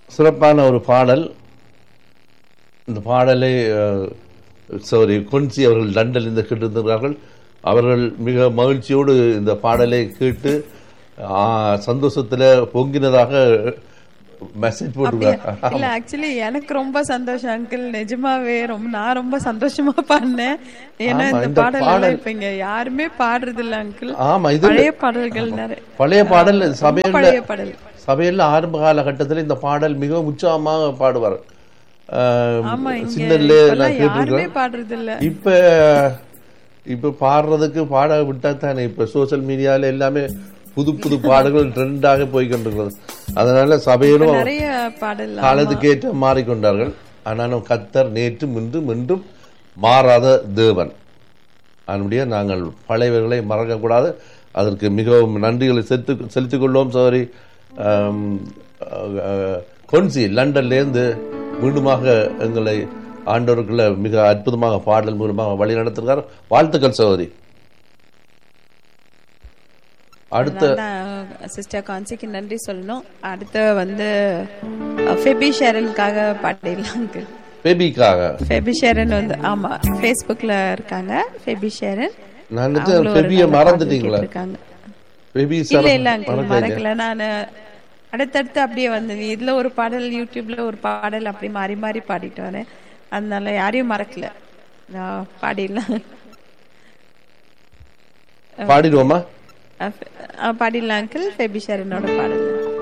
சிறப்பான ஒரு பாடல் இந்த பாடலை சாரி கொன்சி அவர்கள் லண்டனில் இருந்து கேட்டிருந்தார்கள் அவர்கள் மிக மகிழ்ச்சியோடு இந்த பாடலை கேட்டு ஆ, சந்தோஷத்துல பொங்கினதாக மெசேஜ் போட்டுருக்காங்க இல்ல ஆக்சுவலி எனக்கு ரொம்ப சந்தோஷம் அங்கிள் நிஜமாவே ரொம்ப நான் ரொம்ப சந்தோஷமா பாடினேன் ஏன்னா ஆமா, இந்த இந்த பாடல் பாடல் எல்லாம் இப்ப இங்க யாருமே பாடுறது இல்ல அங்கிள் ஆமா இது பழைய பாடல்கள் நிறைய பழைய பாடல் ரொம்ப சபையில் பழைய பாடல் சபையில் ஆரம்ப காலகட்டத்தில் இந்த பாடல் மிகவும் உற்சாகமாக பாடுவார் ஆஹ், ஆமா இங்க சின்னல்ல இப்பெல்லாம் நான் யாருமே கேட்டிருக்கேன் பாடுறது இல்ல இப்ப இப்ப பாடுறதுக்கு பாட விட்டா தானே இப்ப சோஷியல் மீடியால எல்லாமே புது புது பாடல்கள் ட்ரெண்டாக போய்கொண்டிருக்கிறது அதனால சபையிலும் நிறைய பாடல் காலத்துக்கேற்ற மாறிக்கொண்டார்கள் ஆனாலும் கத்தர் நேற்றும் இன்றும் இன்றும் மாறாத தேவன் அதனுடைய நாங்கள் பழையவர்களை மறக்கக்கூடாது அதற்கு மிகவும் நன்றிகளை செலுத்து செலுத்திக் கொள்வோம் சோரி கொன்சி லண்டன்லேருந்து மீண்டுமாக எங்களை ஆண்டவருக்குள்ள மிக அற்புதமாக பாடல் மூலமாக வழி நடத்துகிறார் வாழ்த்துக்கள் சகோதரி அடுத்த சிஸ்டர் கான்சிக்கு நன்றி சொல்லணும் அடுத்து வந்து ஃபெபி ஷேரனுக்காக பாடிடலாம் அங்கிள் பேபிக்காக ஃபெபி ஷேரன் வந்து ஆமா ஃபேஸ்புக்ல இருக்காங்க ஃபெபி ஷேரன் நான் நினைச்சேன் அவங்களும் ஒரு பெபியை நல்ல மறந்துட்டீங்களா பாடல் கேட்டிருக்காங்க. பேபி இல்ல சார் இல்ல அங்கிள் மறக்கல நான் அடுத்தடுத்து அப்படியே வந்தது இதுல ஒரு பாடல் யூடியூப்ல ஒரு பாடல் அப்படி மாறி மாறி பாடிட்டு வரேன் அதனால யாரையும் மறக்கல நான் பாடிடலாம் பாடிடுவோமா அஹ், அஹ், பாடிடலாம் அங்கிள் ஃபெபி ஷேரனோட பாடல்